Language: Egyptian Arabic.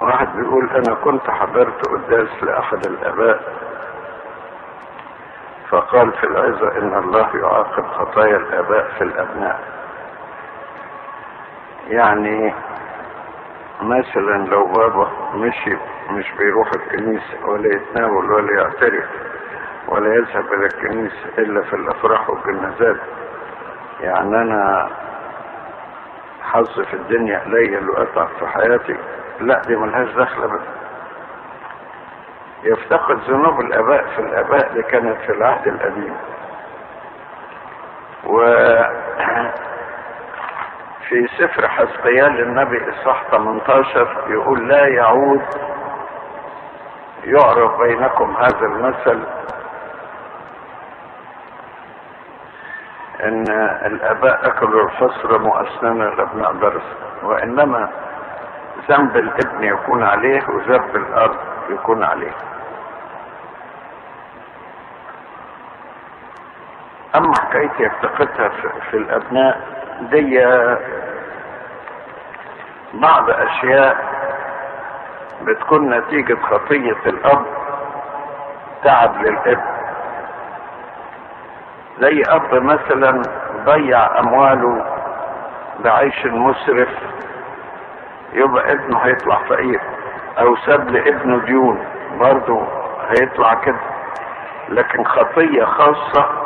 واحد بيقول انا كنت حضرت قداس لاحد الاباء فقال في العظة ان الله يعاقب خطايا الاباء في الابناء يعني مثلا لو بابا مشي مش بيروح الكنيسة ولا يتناول ولا يعترف ولا يذهب الى الكنيسة الا في الافراح والجنازات يعني انا حظ في الدنيا قليل واتعب في حياتي لا دي ملهاش دخل ابدا يفتقد ذنوب الاباء في الاباء اللي كانت في العهد القديم و في سفر حزقيال النبي اصحاح 18 يقول لا يعود يعرف بينكم هذا المثل ان الاباء اكلوا الفصر مؤسننا لابناء درس وانما ذنب الابن يكون عليه وذنب الاب يكون عليه اما حكايه يفتقدها في الابناء دي بعض اشياء بتكون نتيجة خطية الاب تعب للابن زي اب مثلا ضيع امواله بعيش مسرف يبقى ابنه هيطلع فقير او ساب لابنه ديون برضه هيطلع كده لكن خطية خاصة